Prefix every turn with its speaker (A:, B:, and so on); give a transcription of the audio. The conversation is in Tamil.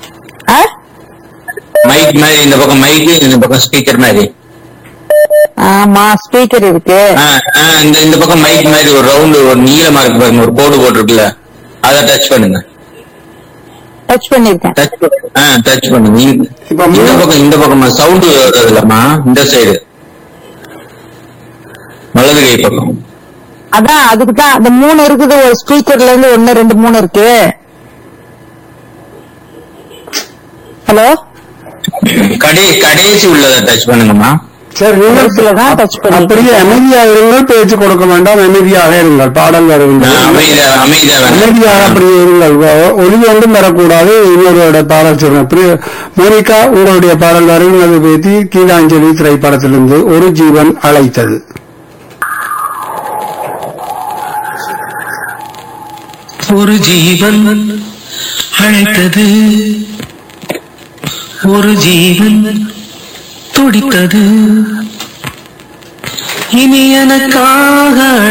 A: ஆ?
B: மைக் மாதிரி இந்த பக்கம் மைக்கு இந்த பக்கம் ஸ்பீக்கர் மாதிரி
A: ஆமா ஸ்பீக்கர் இருக்கு
B: ஆ, ஆ, இந்த இந்த பக்கம் மைக் மாதிரி ஒரு ரவுண்டு ஒரு நீளமா இருக்கு பாருங்க ஒரு கோடு போட்டிருக்குல்ல அதை டச் பண்ணுங்க
A: டச் பண்ணிருக்கேன்
B: டச் ஆ டச் பண்ணுங்க இந்த-
C: இப்ப
B: இந்த
C: மூணு-
B: பக்கம் இந்த பக்கமா சவுண்டு வருது இல்லம்மா இந்த சைடு வலது கை பக்கம்
A: அதான் அதுக்கு தான் அந்த மூணு இருக்குது ஒரு ஸ்பீக்கர்ல இருந்து ஒன்னு ரெண்டு மூணு இருக்கு ஹலோ
B: கடை கடைசி உள்ளதை டச் பண்ணுங்கம்மா
C: சரி
A: கடைசியில தான்
C: நீங்கள்
A: touch பண்ணிருக்கேன்.
C: அப்படியே அமைதியாக இருங்கள் பேச்சு கொடுக்க வேண்டாம் அமைதியாக இருங்கள் பாடல்
B: ஆ,
C: வருகின்றது
B: அமைதியா அமைதியா வேணும்.
C: அமைதியாக அப்படியே இருங்கள் ஒ- ஒலி ஒன்றும் வரக்கூடாது இன்னொருவருடைய பாடல் சொல்லுங்க பிரிய- மோனிகா உங்களுடைய பாடல் வருகிறது பேத்தி கீதாஞ்சலி திரைப்படத்திலிருந்து ஒரு ஜீவன் அழைத்தது
D: ஒரு ஜீவன் அழைத்தது ஒரு ஜீவன் துடித்தது இனி எனக்காக